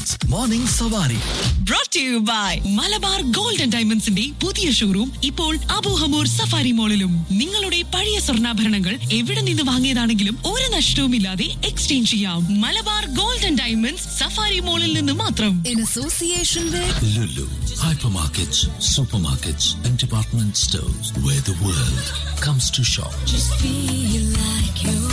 Morning Savari. brought to you by Malabar gold and ഡയമണ്ട്സിന്റെ പുതിയ showroom ഇപ്പോൾ അബൂഹമൂർ സഫാരി മോളിലും നിങ്ങളുടെ പഴയ സ്വർണ്ണാഭരണങ്ങൾ എവിടെ നിന്ന് വാങ്ങിയതാണെങ്കിലും ഒരു നഷ്ടവുമില്ലാതെ എക്സ്ചേഞ്ച് ചെയ്യാം Malabar gold and diamonds safari മോളിൽ നിന്ന് മാത്രം in association with Lulu. Hypermarkets, supermarkets, and department stores where the world comes to shop. feel like you're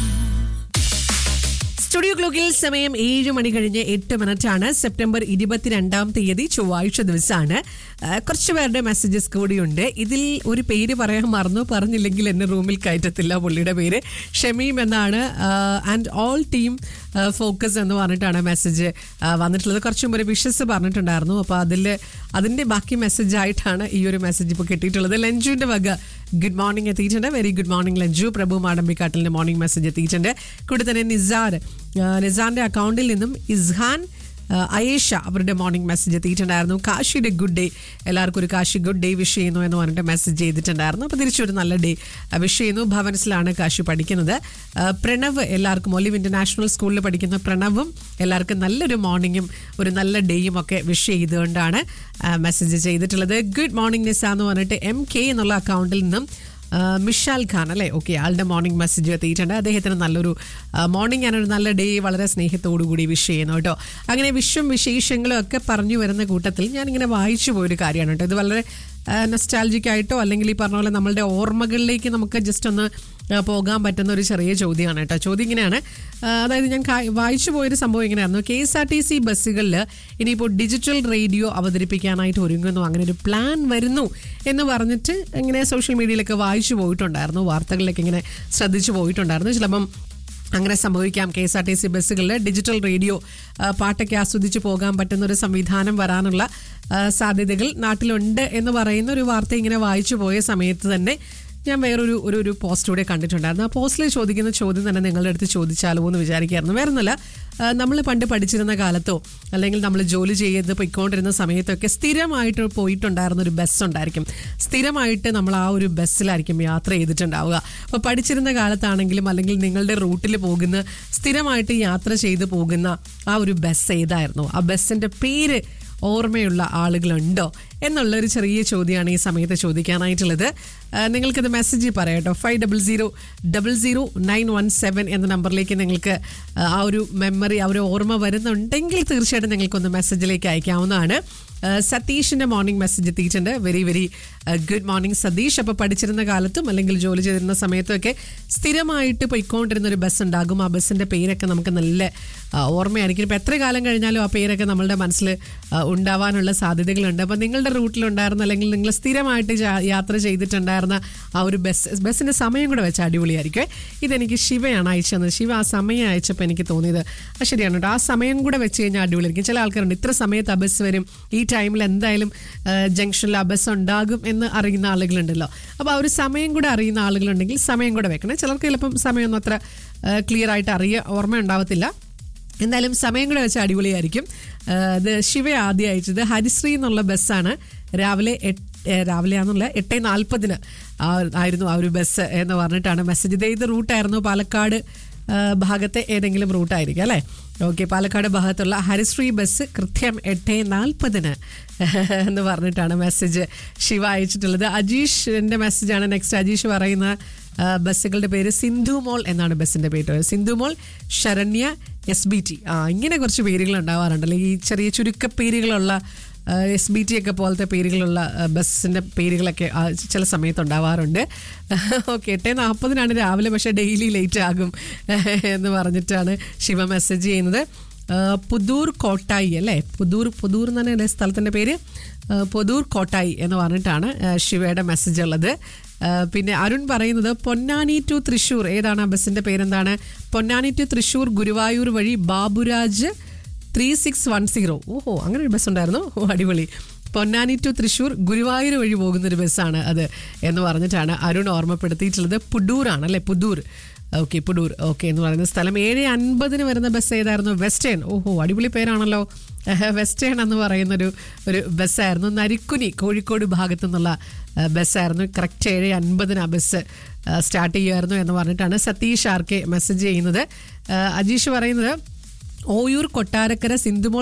studio ക്ലോക്കിൽ സമയം ഏഴ് മണി കഴിഞ്ഞ് എട്ട് മിനിറ്റ് ആണ് സെപ്റ്റംബർ ഇരുപത്തിരണ്ടാം തീയതി ചൊവ്വാഴ്ച ദിവസമാണ് ആ, കുറച്ച് പേരുടെ മെസ്സേജസ് കൂടിയുണ്ട് ഇതിൽ ഒരു പേര് പറയാൻ മറന്നു പറഞ്ഞില്ലെങ്കിൽ എന്നെ റൂമിൽ കയറ്റത്തില്ല പുള്ളിയുടെ പേര് ഷമീം എന്നാണ് ആൻഡ് ഓൾ ടീം ഫോക്കസ് എന്ന് പറഞ്ഞിട്ടാണ് മെസ്സേജ് വന്നിട്ടുള്ളത് കുറച്ച് മുമ്പ് ഒരു വിഷസ് പറഞ്ഞിട്ടുണ്ടായിരുന്നു അപ്പോൾ അതിൽ അതിൻ്റെ ബാക്കി മെസ്സേജ് ആയിട്ടാണ് ഈ ഒരു മെസ്സേജ് ഇപ്പോൾ കിട്ടിയിട്ടുള്ളത് ലഞ്ചുവിൻ്റെ വക ഗുഡ് മോർണിംഗ് എത്തിയിട്ടുണ്ട് very good morning Lanchu Prabhu മാടമ്പിക്കാട്ടിലിൻ്റെ മോർണിംഗ് മെസ്സേജ് എത്തിയിട്ടുണ്ട് കൂടെ തന്നെ നിസാർ ആ, നിസാറിൻ്റെ അക്കൗണ്ടിൽ നിന്നും ഇസ്ഹാൻ ആ, അയേഷ അവരുടെ മോർണിംഗ് മെസ്സേജ് എത്തിയിട്ടുണ്ടായിരുന്നു കാശിയുടെ ഗുഡ് ഡേ എല്ലാവർക്കും ഒരു കാശി ഗുഡ് ഡേ വിഷ് ചെയ്യുന്നു എന്ന് പറഞ്ഞിട്ട് മെസ്സേജ് ചെയ്തിട്ടുണ്ടായിരുന്നു അപ്പോൾ തിരിച്ചൊരു നല്ല ഡേ വിഷ് ചെയ്യുന്നു ഭവൻസിലാണ് കാശി പഠിക്കുന്നത് ആ, പ്രണവ് എല്ലാവർക്കും ഒലിവ് ഇന്റർനാഷണൽ സ്കൂളിൽ പഠിക്കുന്ന പ്രണവും എല്ലാവർക്കും നല്ലൊരു മോർണിംഗും ഒരു നല്ല ഡേയും ഒക്കെ വിഷ് ചെയ്തുകൊണ്ടാണ് മെസ്സേജ് ചെയ്തിട്ടുള്ളത് ഗുഡ് മോർണിംഗ് നിസ എന്ന് പറഞ്ഞിട്ട് എം കെ എന്നുള്ള അക്കൗണ്ടിൽ നിന്നും ആ, മിഷാൽ ഖാൻ അല്ലേ ഓക്കെ ആളുടെ മോർണിംഗ് മെസ്സേജ് എത്തിയിട്ടുണ്ട് അദ്ദേഹത്തിന് നല്ലൊരു മോർണിംഗ് ആണ് ഒരു നല്ല ഡേ വളരെ സ്നേഹത്തോടു കൂടി വിഷ് ചെയ്യുന്നു കേട്ടോ അങ്ങനെ വിഷും വിശേഷങ്ങളും ഒക്കെ പറഞ്ഞു വരുന്ന കൂട്ടത്തിൽ ഞാനിങ്ങനെ വായിച്ചു പോയൊരു കാര്യമാണ് കേട്ടോ ഇത് വളരെ നെസ്റ്റാലജിക് ആയിട്ടോ അല്ലെങ്കിൽ ഈ പറഞ്ഞ പോലെ നമ്മളുടെ ഓർമ്മകളിലേക്ക് നമുക്ക് ജസ്റ്റ് ഒന്ന് ആ, പോകാൻ പറ്റുന്ന ഒരു ചെറിയ ചോദ്യമാണ് കേട്ടോ ചോദ്യം ഇങ്ങനെയാണ് ആ, അതായത് ഞാൻ കാ- വായിച്ചു പോയൊരു സംഭവം ഇങ്ങനെയായിരുന്നു K S R T C ബസ്സുകളിൽ ഇനിയിപ്പോൾ ഡിജിറ്റൽ റേഡിയോ അവതരിപ്പിക്കാനായിട്ട് ഒരുങ്ങുന്നു അങ്ങനെ ഒരു പ്ലാൻ വരുന്നു എന്ന് പറഞ്ഞിട്ട് ഇങ്ങനെ സോഷ്യൽ മീഡിയയിലൊക്കെ വായിച്ചു പോയിട്ടുണ്ടായിരുന്നു വാർത്തകളിലൊക്കെ ഇങ്ങനെ ശ്രദ്ധിച്ചു പോയിട്ടുണ്ടായിരുന്നു ചിലപ്പം അങ്ങനെ സംഭവിക്കാം K S R T C ബസ്സുകളിൽ ഡിജിറ്റൽ റേഡിയോ ആ, പാട്ടൊക്കെ ആസ്വദിച്ച് പോകാൻ പറ്റുന്ന ഒരു സംവിധാനം വരാനുള്ള ആ, സാധ്യതകൾ നാട്ടിലുണ്ട് എന്ന് പറയുന്ന ഒരു വാർത്ത ഇങ്ങനെ വായിച്ചു പോയ സമയത്ത് തന്നെ ഞാൻ വേറൊരു ഒരു ഒരു പോസ്റ്റ് കൂടെ കണ്ടിട്ടുണ്ടായിരുന്നു ആ പോസ്റ്റിൽ ചോദിക്കുന്ന ചോദ്യം തന്നെ നിങ്ങളുടെ അടുത്ത് ചോദിച്ചാലോ എന്ന് വിചാരിക്കായിരുന്നു വേറൊന്നുമല്ല നമ്മൾ പണ്ട് പഠിച്ചിരുന്ന കാലത്തോ അല്ലെങ്കിൽ നമ്മൾ ജോലി ചെയ്ത് പൊയ്ക്കൊണ്ടിരുന്ന സമയത്തൊക്കെ സ്ഥിരമായിട്ട് പോയിട്ടുണ്ടായിരുന്ന ഒരു ബസ് ഉണ്ടായിരിക്കും സ്ഥിരമായിട്ട് നമ്മൾ ആ ഒരു ബസ്സിലായിരിക്കും യാത്ര ചെയ്തിട്ടുണ്ടാവുക അപ്പോൾ പഠിച്ചിരുന്ന കാലത്താണെങ്കിലും അല്ലെങ്കിൽ നിങ്ങളുടെ റൂട്ടിൽ പോകുന്ന സ്ഥിരമായിട്ട് യാത്ര ചെയ്ത് പോകുന്ന ആ ഒരു ബസ് ഏതായിരുന്നു ആ ബസ്സിൻ്റെ പേര് ഓർമ്മയുള്ള ആളുകളുണ്ടോ എന്നുള്ള ഒരു ചെറിയ ചോദ്യമാണ് ഈ സമയത്ത് ചോദിക്കാനായിട്ടുള്ളത് ആ, നിങ്ങൾക്കിത് മെസ്സേജ് പറയാം കേട്ടോ five double zero double zero nine one seven എന്ന നമ്പറിലേക്ക് നിങ്ങൾക്ക് ആ, ആ ഒരു മെമ്മറി ആ ഒരു ഓർമ്മ വരുന്നുണ്ടെങ്കിൽ തീർച്ചയായിട്ടും നിങ്ങൾക്കൊന്ന് മെസ്സേജിലേക്ക് അയക്കാവുന്നതാണ് ആ, സതീഷിന്റെ മോർണിംഗ് മെസ്സേജ് എത്തിയിട്ടുണ്ട് very very good morning Satish അപ്പോൾ പഠിച്ചിരുന്ന കാലത്തും അല്ലെങ്കിൽ ജോലി ചെയ്തിരുന്ന സമയത്തും ഒക്കെ സ്ഥിരമായിട്ട് പോയിക്കൊണ്ടിരുന്ന ഒരു ബസ് ഉണ്ടാകും ആ ബസ്സിന്റെ പേരൊക്കെ നമുക്ക് നല്ല ആ, ഓർമ്മയായിരിക്കും ഇപ്പം എത്ര കാലം കഴിഞ്ഞാലും ആ പേരൊക്കെ നമ്മളുടെ മനസ്സിൽ ആ, ഉണ്ടാവാനുള്ള സാധ്യതകളുണ്ട് അപ്പം നിങ്ങളുടെ റൂട്ടിലുണ്ടായിരുന്ന അല്ലെങ്കിൽ നിങ്ങൾ സ്ഥിരമായിട്ട് ജാ- യാത്ര ചെയ്തിട്ടുണ്ടായിരുന്ന ആ ഒരു ബസ് ബസ്സിന്റെ സമയം കൂടെ വെച്ച് അടിപൊളിയായിരിക്കും ഇതെനിക്ക് ശിവയാണ് അയച്ചത് ശിവ ആ സമയം അയച്ചപ്പോൾ എനിക്ക് തോന്നിയത് ആ ശരിയാണ് കേട്ടോ ആ സമയം കൂടെ വെച്ച് കഴിഞ്ഞാൽ അടിപൊളിയായിരിക്കും ചില ആൾക്കാരുണ്ട് ഇത്ര സമയത്ത് ആ ബസ് വരും ഈ ടൈമിൽ എന്തായാലും ആ, ജംഗ്ഷനിൽ ആ ബസ് ഉണ്ടാകും എന്ന് അറിയുന്ന ആളുകളുണ്ടല്ലോ അപ്പോൾ ആ ഒരു സമയം കൂടെ അറിയുന്ന ആളുകളുണ്ടെങ്കിൽ സമയം കൂടെ വെക്കണം ചിലർക്ക് ചിലപ്പം സമയമൊന്നും അത്ര ക്ലിയർ ആയിട്ട് അറിയ ഓർമ്മ ഉണ്ടാവത്തില്ല എന്തായാലും സമയം കൂടെ വെച്ച് അടിപൊളിയായിരിക്കും ആ, ഇത് ശിവ ആദ്യം അയച്ചത് ഹരിശ്രീ എന്നുള്ള ബസ്സാണ് രാവിലെ എട്ട് ഏ, രാവിലെ ആണെന്നുള്ള എട്ട് നാൽപ്പതിന് ആയിരുന്നു ആ ഒരു ബസ് എന്ന് പറഞ്ഞിട്ടാണ് മെസ്സേജ് ഇത് ഏത് റൂട്ടായിരുന്നു പാലക്കാട് ആ, ഭാഗത്തെ ഏതെങ്കിലും റൂട്ടായിരിക്കും അല്ലേ ഓക്കെ പാലക്കാട് ഭാഗത്തുള്ള ഹരിശ്രീ ബസ് കൃത്യം എട്ട് നാൽപ്പതിന് എന്ന് പറഞ്ഞിട്ടാണ് മെസ്സേജ് ശിവ അയച്ചിട്ടുള്ളത് അജീഷിന്റെ മെസ്സേജാണ് നെക്സ്റ്റ് അജീഷ് പറയുന്ന ആ, ബസ്സുകളുടെ പേര് സിന്ധു മോൾ എന്നാണ് ബസ്സിന്റെ പേര് സിന്ധു മോൾ ശരണ്യ എസ് ബി ടി ആ ഇങ്ങനെ കുറച്ച് പേരുകൾ ഉണ്ടാവാറുണ്ടല്ലോ ഈ ചെറിയ ചുരുക്ക പേരുകളുള്ള എസ് ബി ടി ഒക്കെ പോലത്തെ പേരുകളുള്ള ആ, ബസ്സിന്റെ പേരുകളൊക്കെ ആ, ചില സമയത്ത് ഉണ്ടാവാറുണ്ട് ഓക്കെ എട്ട് നാൽപ്പതിനാണ് രാവിലെ പക്ഷേ ഡെയിലി ലേറ്റ് ആകും എന്ന് പറഞ്ഞിട്ടാണ് ശിവ മെസ്സേജ് ചെയ്യുന്നത് ആ, പുതൂർ കോട്ടായി അല്ലേ പുതൂർ പുതൂർ എന്ന് തന്നെ സ്ഥലത്തിൻ്റെ പേര് ആ, പുതൂർ കോട്ടായി എന്ന് പറഞ്ഞിട്ടാണ് ആ, ശിവയുടെ മെസ്സേജ് ഉള്ളത് ആ, പിന്നെ അരുൺ പറയുന്നത് പൊന്നാനി ടു തൃശ്ശൂർ ഏതാണ് ആ ബസ്സിൻ്റെ പേരെന്താണ് പൊന്നാനി ടു തൃശ്ശൂർ ഗുരുവായൂർ വഴി Baburaj three six one zero ഓഹോ അങ്ങനെ ഒരു ബസ് ഉണ്ടായിരുന്നു ഓ അടിപൊളി പൊന്നാനി ടു തൃശ്ശൂർ ഗുരുവായൂർ വഴി പോകുന്നൊരു ബസ്സാണ് അത് എന്ന് പറഞ്ഞിട്ടാണ് അരുൺ ഓർമ്മപ്പെടുത്തിയിട്ടുള്ളത് പുഡൂറാണ് അല്ലേ പുഡൂർ ഓക്കെ പുഡൂർ ഓക്കെ എന്ന് പറയുന്ന സ്ഥലം ഏഴ് അൻപതിന് വരുന്ന ബസ് ഏതായിരുന്നു വെസ്റ്റേൺ ഓഹോ അടിപൊളി പേരാണല്ലോ വെസ്റ്റേൺ എന്ന് പറയുന്നൊരു ഒരു ബസ്സായിരുന്നു നരിക്കുനി കോഴിക്കോട് ഭാഗത്തു നിന്നുള്ള ആ, ബസ്സായിരുന്നു കറക്റ്റ് ഏഴ് അൻപതിന് ആ ബസ് ആ, സ്റ്റാർട്ട് ചെയ്യുമായിരുന്നു എന്ന് പറഞ്ഞിട്ടാണ് സതീഷ് ആർ കെ മെസ്സേജ് ചെയ്യുന്നത് ആ, അജീഷ് പറയുന്നത് ഓയൂർ കൊട്ടാരക്കര സിന്ധുമോൾ